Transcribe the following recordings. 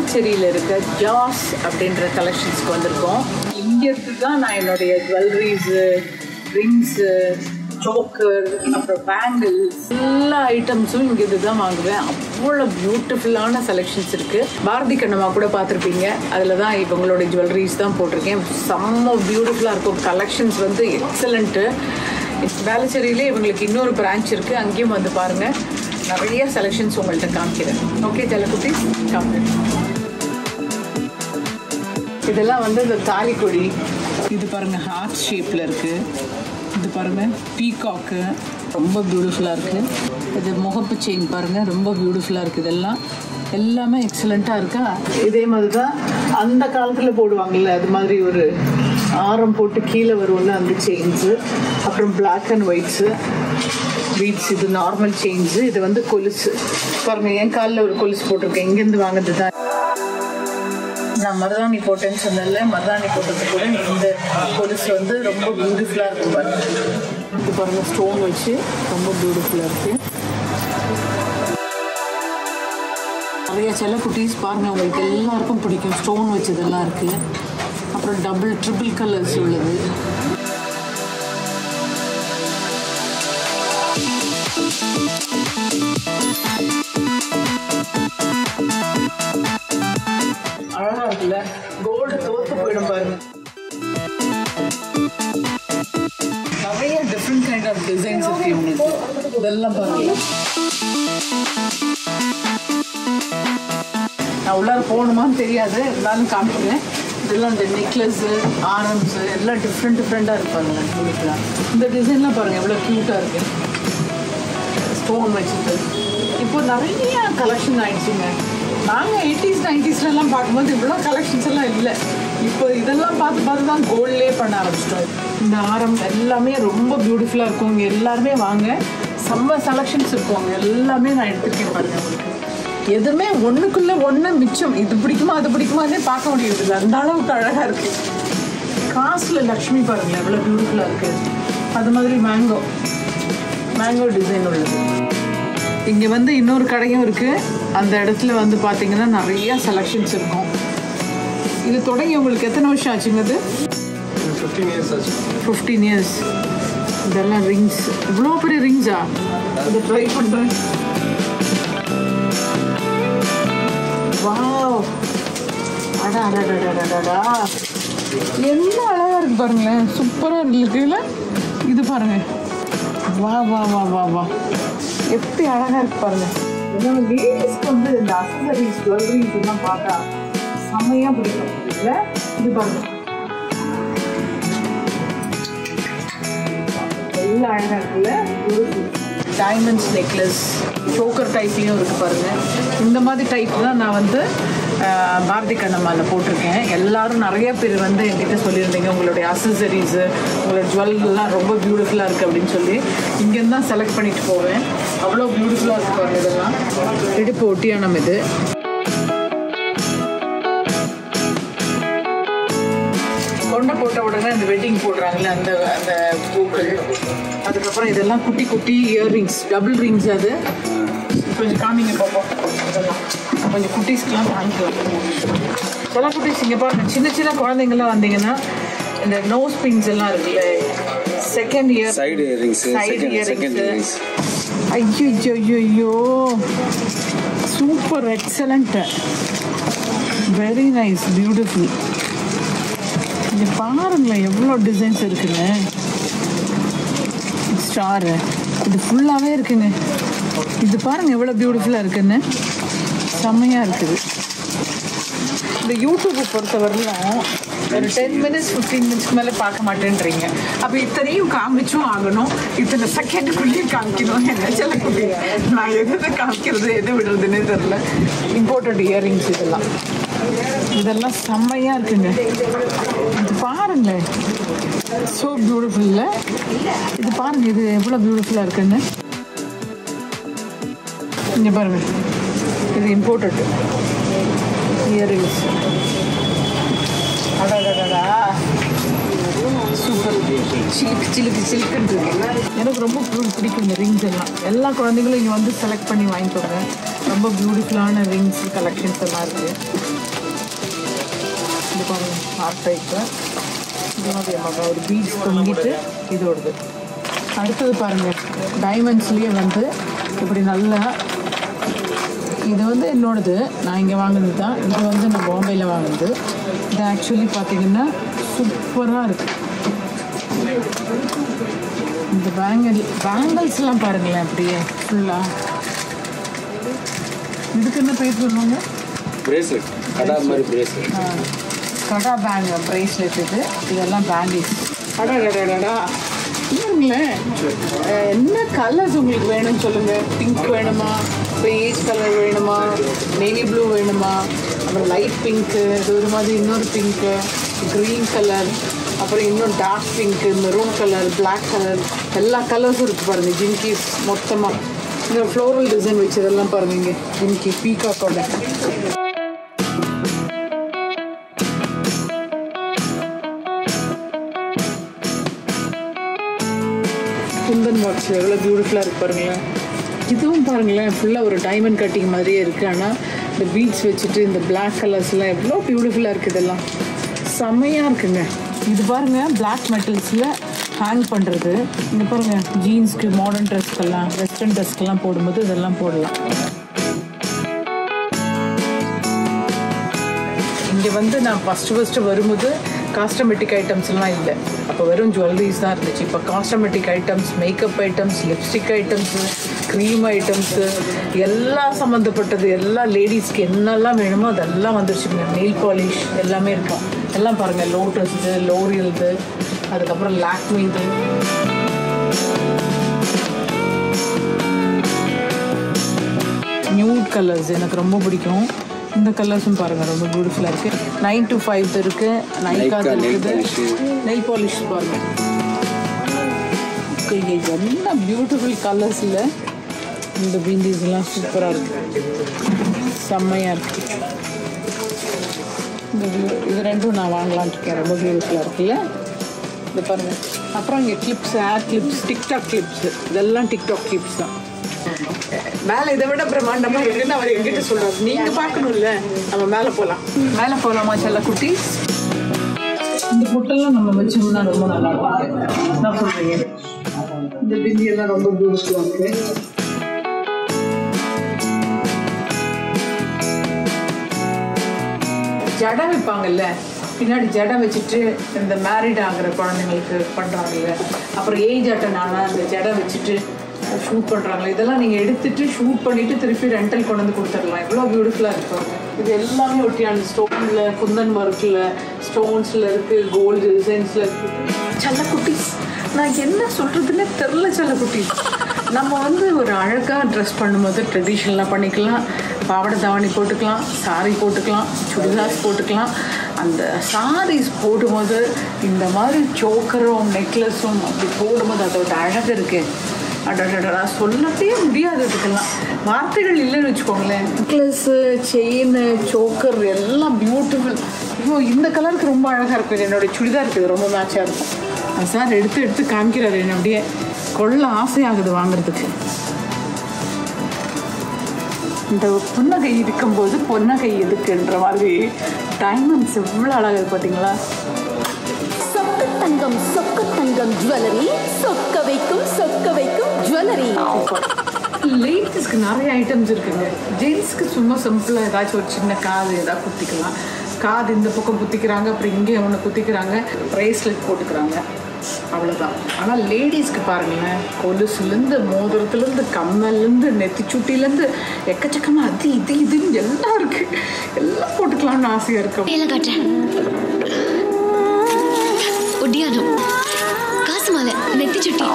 வேளச்சேரியில் இருக்க ஜாஸ் அப்படின்ற கலெக்ஷன்ஸ்க்கு வந்திருக்கோம் இங்கேருந்து தான் நான் என்னுடைய ஜுவல்லரிஸு ரிங்ஸு சோக்கர் அப்புறம் பேங்கிள்ஸ் எல்லா ஐட்டம்ஸும் இங்கிருந்து தான் வாங்குவேன் அவ்வளோ பியூட்டிஃபுல்லான செலெக்ஷன்ஸ் இருக்குது பாரதி கண்ணம்மா கூட பார்த்துருப்பீங்க அதில் தான் இவங்களோட ஜுவல்லரிஸ் தான் போட்டிருக்கேன் செம்ம பியூட்டிஃபுல்லாக இருக்கும் கலெக்ஷன்ஸ் வந்து எக்ஸலண்ட்டு வேளச்சேரியிலே இவங்களுக்கு இன்னொரு பிரான்ச் இருக்குது அங்கேயும் வந்து பாருங்கள் நிறைய செலெக்ஷன்ஸ் உங்கள்கிட்ட காமிக்கிறேன் ஓகே ஜலக்குட்டி காமிக்கிறேன் இதெல்லாம் வந்து இந்த தாலிக்கொடி இது பாருங்க ஹார்ட் ஷேப்பில் இருக்கு இது பாருங்க பீகாக்கு ரொம்ப பியூட்டிஃபுல்லாக இருக்கு இது முகப்பு செயின் பாருங்க ரொம்ப பியூட்டிஃபுல்லாக இருக்கு இதெல்லாம் எல்லாமே எக்ஸலண்ட்டாக இருக்கா இதே மாதிரி தான் அந்த காலத்தில் போடுவாங்கல்ல அது மாதிரி ஒரு ஆரம் போட்டு கீழே வரும்ல அந்த செயின்ஸு அப்புறம் பிளாக் அண்ட் ஒயிட்ஸு பீட்ஸ் இது நார்மல் செயின்ஸு இது வந்து கொலுசு பாருங்க என் காலில் ஒரு கொலுசு போட்டிருக்கேன் இங்கேருந்து வாங்கினது தான் நான் மருதாணி போட்டேன்னு சொன்னேன்ல மருதாணி போட்டது கூட இந்த கொலுசு வந்து ரொம்ப பியூட்டிஃபுல்லாக இருக்கும் பாருங்க இது பாருங்க ஸ்டோன் வச்சு ரொம்ப பியூட்டிஃபுல்லாக இருக்கு நிறைய செல்ல குட்டீஸ் பாருங்க உங்களுக்கு எல்லாருக்கும் பிடிக்கும் ஸ்டோன் வச்சதெல்லாம் இருக்கு அப்புறம் டபுள் ட்ரிபிள் கலர்ஸ் உள்ளது அழகா இருக்குல்ல கோல்டு தோத்து போயிடும் பாருங்க நிறைய டிஃப்ரெண்ட் கைண்ட் ஆஃப் டிசைன்ஸ் இருக்கு இவங்களுக்கு இதெல்லாம் பாருங்க நான் உள்ளார போகணுமான்னு தெரியாது இருந்தாலும் காமிக்கிறேன் இதெல்லாம் இந்த நெக்லஸ்ஸு ஆரம்ஸு எல்லாம் டிஃப்ரெண்ட் டிஃப்ரெண்ட்டாக இருப்பாங்க இவங்களுக்குலாம் இந்த டிசைன்லாம் பாருங்கள் எவ்வளோ க்யூட்டாக இருக்கு ஸ்டோன் வச்சுட்டு இப்போ நிறைய கலெக்ஷன் ஆயிடுச்சுங்க நாங்கள் எயிட்டிஸ் நைன்டிஸ்லலாம் பார்க்கும்போது இவ்வளோ கலெக்ஷன்ஸ் எல்லாம் இல்லை இப்போ இதெல்லாம் பார்த்து பார்த்து தான் கோல்ட்லேயே பண்ண ஆரம்பிச்சிட்டோம் இந்த ஆரம் எல்லாமே ரொம்ப பியூட்டிஃபுல்லாக இருக்கும் இங்கே எல்லாருமே வாங்க செம்ம செலெக்ஷன்ஸ் இருக்கும் அங்கே எல்லாமே நான் எடுத்துருக்கேன் பாருங்க உங்களுக்கு எதுவுமே ஒன்றுக்குள்ளே ஒன்று மிச்சம் இது பிடிக்குமா அது பிடிக்குமான்னே பார்க்க முடியுது அந்த அளவுக்கு அழகாக இருக்குது காஸ்டில் லக்ஷ்மி பாருங்களேன் எவ்வளோ பியூட்டிஃபுல்லாக இருக்குது அது மாதிரி மேங்கோ மேங்கோ டிசைன் உள்ளது இங்கே வந்து இன்னொரு கடையும் இருக்குது அந்த இடத்துல வந்து பார்த்தீங்கன்னா நிறைய செலெக்ஷன்ஸ் இருக்கும் இது தொடங்கி உங்களுக்கு எத்தனை வருஷம் ஆச்சுங்க அது ஃபிஃப்டீன் இயர்ஸ் ஆச்சு ஃபிஃப்டீன் இயர்ஸ் இதெல்லாம் ரிங்ஸ் இவ்வளோ பெரிய ரிங்ஸா இதை ட்ரை பண்ணுறேன் வாவ் அடா அடடடடடா என்ன அழகா இருக்கு பாருங்களேன் சூப்பராக இருக்குல்ல இது பாருங்க வா வா வா வா வா எப்படி அழகா இருக்கு பாருங்க நம்ம லேடிஸ்க்கு வந்து இந்த அசசரிஸ் ஜுவல்லரிஸ் எல்லாம் பார்த்தா செம்மையா பிடிக்கும் இல்ல இது பாருங்க எல்லாம் அழகா இருக்குல்ல டைமண்ட்ஸ் நெக்லஸ் சோக்கர் டைப்லேயும் இருக்கு பாருங்க இந்த மாதிரி டைப் தான் நான் வந்து ஆஹ், பாரதி கண்ணம்மாவில் போட்டிருக்கேன் எல்லாரும் நிறைய பேர் வந்து என்கிட்ட சொல்லியிருந்தீங்க உங்களுடைய அசசரிஸு உங்களோட ஜுவல்லாம் ரொம்ப பியூட்டிஃபுல்லாக இருக்குது அப்படின்னு சொல்லி இங்கேருந்து தான் செலக்ட் பண்ணிட்டு போவேன் அவ்வளோ பியூட்டிஃபுல்லாக இருக்கு பாருங்க இதெல்லாம் இடுப்பு ஒட்டியானம் இது கொண்டை போட்ட உடனே அந்த வெட்டிங் போடுறாங்கல்ல அந்த அந்த பூக்கள் அதுக்கப்புறம் இதெல்லாம் குட்டி குட்டி இயர்ரிங்ஸ் டபுள் ரிங்ஸ் அது கொஞ்சம் காமிங்க பார்ப்போம் இதெல்லாம் கொஞ்சம் குட்டீஸ்க்கெலாம் காமிக்கலாம் இதெல்லாம் குட்டீஸ் இங்கே பாருங்க சின்ன சின்ன குழந்தைங்கலாம் வந்தீங்கன்னா இந்த நோஸ் பின்ஸ் எல்லாம் இருக்குல்ல second ear side earrings side second second earrings earrings ஐயோ ஐயோ ஐயோ super excellent very nice beautiful இங்க பாருங்களேன் எவ்வளோ டிசைன்ஸ் இருக்குங்க ஸ்டாரு இது ஃபுல்லாகவே இருக்குங்க இது பாருங்க எவ்வளோ பியூட்டிஃபுல்லாக இருக்குன்னு செம்மையாக இருக்குது இந்த யூடியூப்பை பொறுத்தவரையிலும் ஒரு டென் மினிட்ஸ் ஃபிஃப்டீன் மினிட்ஸ்க்கு மேலே பார்க்க மாட்டேன்றீங்க அப்போ இத்தனையும் காமிச்சும் ஆகணும் இத்தனை செகண்டுக்குள்ளேயும் காமிக்கணும் என்ன சொல்லக்கூடிய நான் எது எது காமிக்கிறது எது விடுறதுன்னே தெரில இம்போர்ட்டட் இயரிங்ஸ் இதெல்லாம் இதெல்லாம் செம்மையாக இருக்குங்க இது பாருங்களேன் ஸோ பியூட்டிஃபுல்ல இது பாருங்க இது எவ்வளோ பியூட்டிஃபுல்லாக இருக்குன்னு இங்கே பாருங்க இது இம்போர்ட்டட் இயரிங்ஸ் அடடடடா சூப்பர் சிலுக்கு சிலுக்கு சிலுக்குன்னு இருக்கு எனக்கு ரொம்ப பியூ- பிடிக்கும் இந்த ரிங்ஸ் எல்லாம் எல்லா குழந்தைகளும் இங்கே வந்து செலக்ட் பண்ணி வாங்கிக்கோங்க ரொம்ப பியூட்டிஃபுல்லான ரிங்ஸ் கலெக்ஷன்ஸ் எல்லாம் இருக்குது ஹார்ட் டைப்பு இதனுடைய மக ஒரு பீச் தொங்கிட்டு இதோடது அடுத்தது பாருங்கள் டைமண்ட்ஸ்லேயே வந்து இப்படி நல்லா இது வந்து என்னோடது நான் இங்கே வாங்கினது தான் இது வந்து நான் பாம்பேயில் வாங்கினது இது ஆக்சுவலி பார்த்தீங்கன்னா சூப்பராக இருக்குது இந்த பேங்கிள் பேங்கிள்ஸ்லாம் பாருங்களேன் அப்படியே ஃபுல்லாக இதுக்கு என்ன பேர் சொல்லுவாங்க பிரேஸ்லெட் கடா மாதிரி பிரேஸ்லெட் கடா பேங்க் ப்ரேஸ்லெட் இது இதெல்லாம் பேங்கிள்ஸ் அடடடடா இல்லைங்களேன் என்ன கலர்ஸ் உங்களுக்கு வேணும்னு சொல்லுங்கள் பிங்க் வேணுமா பேஜ் கலர் வேணுமா நேவி ப்ளூ வேணுமா அப்புறம் லைட் பிங்க்கு இது ஒரு மாதிரி இன்னொரு பிங்க்கு க்ரீன் கலர் அப்புறம் இன்னும் dark pink maroon colour Black colour எல்லா கலர்ஸும் இருக்குது பாருங்கள் ஜிம்கீஸ் மொத்தமாக இந்த ஃப்ளோரல் டிசைன் வச்சதெல்லாம் பாருங்க இங்கே ஜிம்கி பீகாக்கோட குந்தன் பாக்ஸ் எவ்வளோ பியூட்டிஃபுல்லாக இருக்கு பாருங்களேன் இதுவும் பாருங்களேன் ஃபுல்லாக ஒரு டைமண்ட் கட்டிங் மாதிரியே இருக்குது ஆனால் இந்த பீட்ஸ் வச்சுட்டு இந்த Black கலர்ஸ்லாம் எவ்வளோ பியூட்டிஃபுல்லாக இருக்குது இதெல்லாம் செம்மையாக இருக்குங்க இது பாருங்க Black மெட்டல்ஸில் ஹேங் பண்ணுறது இங்கே பாருங்க ஜீன்ஸ்க்கு மாடர்ன் ட்ரெஸ்க்கெல்லாம் வெஸ்டர்ன் ட்ரெஸ்க்கெல்லாம் போடும்போது இதெல்லாம் போடலாம் இங்கே வந்து நான் ஃபஸ்ட்டு ஃபஸ்ட்டு வரும்போது காஸ்டமெட்டிக் ஐட்டம்ஸ்லாம் இல்லை அப்போ வெறும் ஜுவல்லரிஸ் தான் இருந்துச்சு இப்போ cosmetic items makeup items lipstick items cream items எல்லாம் சம்மந்தப்பட்டது எல்லா லேடிஸ்க்கு என்னெல்லாம் வேணுமோ அதெல்லாம் வந்துருச்சுங்க நெயில் பாலிஷ் எல்லாமே இருக்கும் எல்லாம் பாருங்கள் லோட்டஸ்து லோரியல்து அதுக்கப்புறம் லாக்மிது நியூட் கலர்ஸ் எனக்கு ரொம்ப பிடிக்கும் இந்த கலர்ஸும் பாருங்க ரொம்ப பியூட்டிஃபுல்லாக இருக்கு நைன் டு ஃபைவ் இருக்கு நைக்காது Nykaa nail இருக்குது polish. நெல் பாலிஷ் பாருங்க Okay, இது என்ன பியூட்டிஃபுல் கலர்ஸில் இந்த பிந்திஸ் எல்லாம் சூப்பராக இருக்கு செம்மையாக இருக்கு இந்த view- இது ரெண்டும் நான் வாங்கலாம்னு இருக்கேன் ரொம்ப பியூட்டிஃபுல்லாக இருக்குல்ல இது பாருங்க அப்புறம் இங்கே clips hair clips TikTok clips இதெல்லாம் டிக்டாக் கிளிப்ஸ் தான் மேலே இதை விட பிரம்மாண்டமா இருக்குன்னு அவர் எங்கிட்ட சொல்றாரு நீங்க பார்க்கணும்ல நம்ம மேலே போகலாம் மேலே போகலாமா செல்ல குட்டி இந்த புட்டெல்லாம் நம்ம வச்சோம்னா ரொம்ப நல்லா இருக்கும் நான் சொல்றீங்க இந்த பிந்தி எல்லாம் ரொம்ப பியூட்டிஃபுல்லாக இருக்கு ஜடை வைப்பாங்கல்ல பின்னாடி ஜடை வச்சுட்டு இந்த மேரிட் ஆகிற குழந்தைங்களுக்கு பண்ணுறாங்கல்ல அப்புறம் ஏஜ் அட்டன் ஆனால் அந்த ஜடை வச்சுட்டு ஷூட் பண்ணுறாங்களே இதெல்லாம் நீங்கள் எடுத்துட்டு ஷூட் பண்ணிட்டு திருப்பி ரெண்டல் கொண்டு வந்து கொடுத்துடலாம் எவ்வளோ பியூட்டிஃபுல்லாக இருக்கும் இது எல்லாமே ஒட்டியான ஸ்டோனில் குந்தன் ஒர்க்கில் ஸ்டோன்ஸில் இருக்குது கோல்டு டிசைன்ஸில் இருக்குது செல்லக்குட்டீஸ் நான் என்ன சொல்கிறதுன்னே தெரில செல்லக்குட்டீஸ் நம்ம வந்து ஒரு அழகாக ட்ரெஸ் பண்ணும்போது ட்ரெடிஷ்னலாக பண்ணிக்கலாம் பாவாடை தாவணி போட்டுக்கலாம் சாரி போட்டுக்கலாம் சுடிதார்ஸ் போட்டுக்கலாம் அந்த சாரீஸ் போடும்போது இந்த மாதிரி சோக்கரும் நெக்லஸும் அப்படி போடும்போது அதோட அழகு இருக்கு அடடடா சொல்லவே முடியாது இதுக்கெல்லாம் வார்த்தைகள் இல்லைன்னு வச்சுக்கோங்களேன் நெக்லஸ்ஸு செயின் சோக்கர் எல்லாம் பியூட்டிஃபுல் ஐயோ இந்த கலருக்கு ரொம்ப அழகாக இருக்கும் என்னோட சுடிதாருக்கு இது ரொம்ப மேட்சாக இருக்கும் அது சார் எடுத்து எடுத்து காமிக்கிறாரு என்ன அப்படியே கொள்ள ஆசையாகுது வாங்குறதுக்கு இந்த புன்னகை இருக்கும்போது பொன்னகை எதுக்குன்ற மாதிரி டைமண்ட்ஸ் எவ்வளோ அழகாக இருக்கு பார்த்தீங்களா சொக்க தங்கம் சொக்க தங்கம் ஜுவல்லரி சொக்க வைக்கும் சொக்க வைக்கும் ஜுவல்லரி லேடிஸ்க்கு நிறைய ஐட்டம்ஸ் இருக்குங்க ஜென்ஸ்க்கு சும்மா சிம்பிளாக ஏதாச்சும் ஒரு சின்ன காது ஏதாவது குத்திக்கலாம் காது இந்த பக்கம் குத்திக்கிறாங்க அப்புறம் இங்கே ஒன்று குத்திக்கிறாங்க ப்ரேஸ்லெட் போட்டுக்கிறாங்க அவ்வளோதான் ஆனால் லேடிஸ்க்கு பாருங்களேன் கொலுசுலேருந்து மோதிரத்துலேருந்து கம்மல்லேருந்து நெத்திச்சுட்டிலேருந்து எக்கச்சக்கமாக அது இது இதுன்னு எல்லாம் இருக்குது எல்லாம் போட்டுக்கலாம்னு ஆசையாக இருக்கு எல்லாம் காட்டுறேன் ஒட்டியானம் காசு மாலை நெத்தி சுட்டி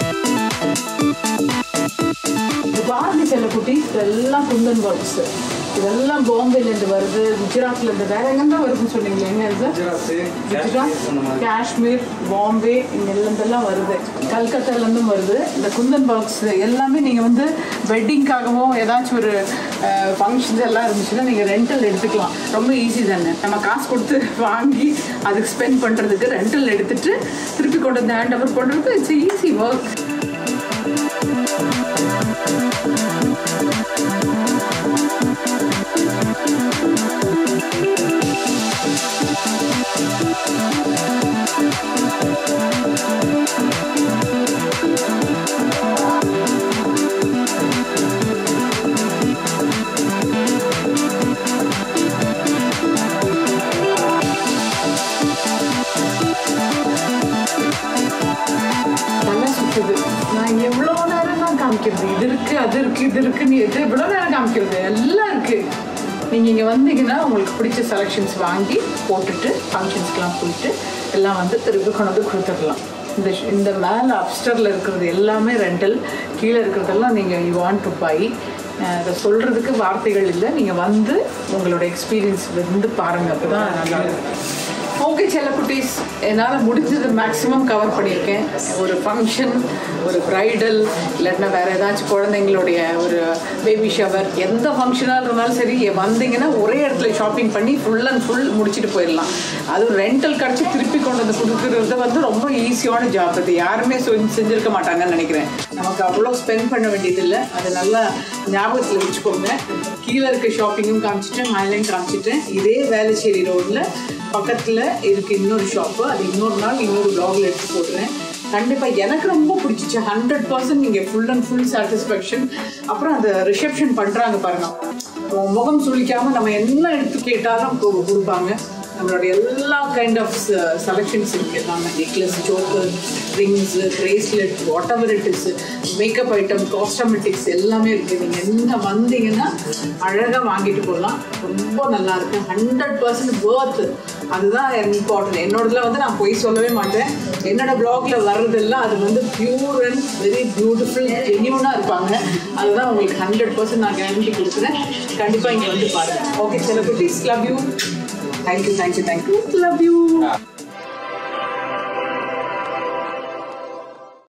இது பாரதி செல்லக்குட்டி இதெல்லாம் குந்தன் ஒர்க்ஸ் இதெல்லாம் பாம்பேல இருந்து வருது குஜராத்ல இருந்து வேற எங்கெல்லாம் வருதுன்னு சொன்னீங்களே எங்க இது குஜராத் காஷ்மீர் பாம்பே இங்க இருந்தெல்லாம் வருது கல்கத்தால இருந்தும் வருது இந்த குந்தன் பாக்ஸ் எல்லாமே நீங்க வந்து வெட்டிங்காகவோ ஏதாச்சும் ஒரு ஃபங்க்ஷன்ஸ் எல்லாம் இருந்துச்சுன்னா நீங்க ரெண்டல் எடுத்துக்கலாம் ரொம்ப ஈஸி தானே நம்ம காசு கொடுத்து வாங்கி அதுக்கு ஸ்பெண்ட் பண்றதுக்கு ரெண்டல் எடுத்துட்டு திருப்பி கொண்டு வந்து ஹேண்ட் ஓவர் பண்றது இட்ஸ் ஈஸி ஒர்க் நல்லா சுத்துது நான் எவ்வளோ நேரம் தான் காமிக்கிறது இது இருக்கு அது இருக்கு இது இருக்குன்னு எது எவ்வளோ நேரம் காமிக்கிறது எல்லாம் இருக்கு நீங்கள் இங்கே வந்தீங்கன்னா உங்களுக்கு பிடிச்ச செலெக்ஷன்ஸ் வாங்கி போட்டுட்டு ஃபங்க்ஷன்ஸ்க்கெலாம் போயிட்டு எல்லாம் வந்து திருப்பி கொண்டு வந்து கொடுத்துடலாம் இந்த ஷ்- இந்த மேலே அப்ஸ்டரில் இருக்கிறது எல்லாமே ரெண்டல் கீழே இருக்கிறதெல்லாம் நீங்கள் யூ வாண்ட் டு பை அதை சொல்கிறதுக்கு வார்த்தைகள் இல்லை நீங்கள் வந்து உங்களோட எக்ஸ்பீரியன்ஸ் வந்து பாருங்கள் அப்போ தான் நல்லா இருக்கும் ஓகே செல்லக்குட்டீஸ் என்னால் முடிஞ்சது மேக்ஸிமம் கவர் பண்ணியிருக்கேன் ஒரு ஃபங்க்ஷன் ஒரு ப்ரைடல் இல்லாட்டினா வேறு ஏதாச்சும் குழந்தைங்களுடைய ஒரு பேபி ஷவர் எந்த ஃபங்க்ஷனாக இருந்தாலும் சரி வந்தீங்கன்னா ஒரே இடத்துல ஷாப்பிங் பண்ணி ஃபுல் அண்ட் ஃபுல் முடிச்சுட்டு போயிடலாம் அதுவும் ரெண்டல் கிடச்சி திருப்பி கொண்டு வந்து கொடுக்குறது வந்து ரொம்ப ஈஸியான ஜாப் அது யாருமே செஞ்சு- செஞ்சிருக்க மாட்டாங்கன்னு நினைக்கிறேன் நமக்கு அவ்வளோ ஸ்பெண்ட் பண்ண வேண்டியதில்லை அது நல்லா ஞாபகத்தில் வச்சுக்கோங்க கீழே இருக்க ஷாப்பிங்கும் காமிச்சிட்டேன் மேலேயும் காமிச்சிட்டேன் இதே வேலைச்சேரி ரோட்டில் பக்கத்தில் இருக்கு இன்னொரு ஷாப்பு அது இன்னொரு நாள் இன்னொரு ப்ளாகில் எடுத்து போடுறேன் கண்டிப்பாக எனக்கு ரொம்ப பிடிச்சிச்சு ஹண்ட்ரட் பர்சன்ட் நீங்கள் ஃபுல் அண்ட் ஃபுல் சாட்டிஸ்ஃபேக்ஷன் அப்புறம் அந்த ரிசப்ஷன் பண்ணுறாங்க பாருங்க உன் முகம் சுளிக்காமல் நம்ம என்ன எடுத்து கேட்டாலும் கொ- கொடுப்பாங்க நம்மளோட எல்லா கைண்ட் ஆஃப் செலெக்ஷன்ஸ் இருக்கு எல்லாமே necklace choker rings bracelet whatever it is makeup item cosmetics எல்லாமே இருக்கு நீங்கள் என்ன வந்தீங்கன்னா அழகாக வாங்கிட்டு போகலாம் ரொம்ப நல்லா இருக்கு ஹண்ட்ரட் பர்சன்ட் worth அதுதான் இம்பார்ட்டன்ட் என்னோடதுல வந்து நான் போய் சொல்லவே மாட்டேன் என்னோட பிளாக்ல வர்றதெல்லாம் அது வந்து பியூர் அண்ட் வெரி பியூட்டிஃபுல் ஜென்யூனாக இருப்பாங்க அதுதான் உங்களுக்கு ஹண்ட்ரட் பர்சன்ட் நான் கேரண்டி கொடுக்குறேன் கண்டிப்பாக இங்கே வந்து பாருங்க ஓகே சில குட்டீஸ் love you thank you thank you thank you love you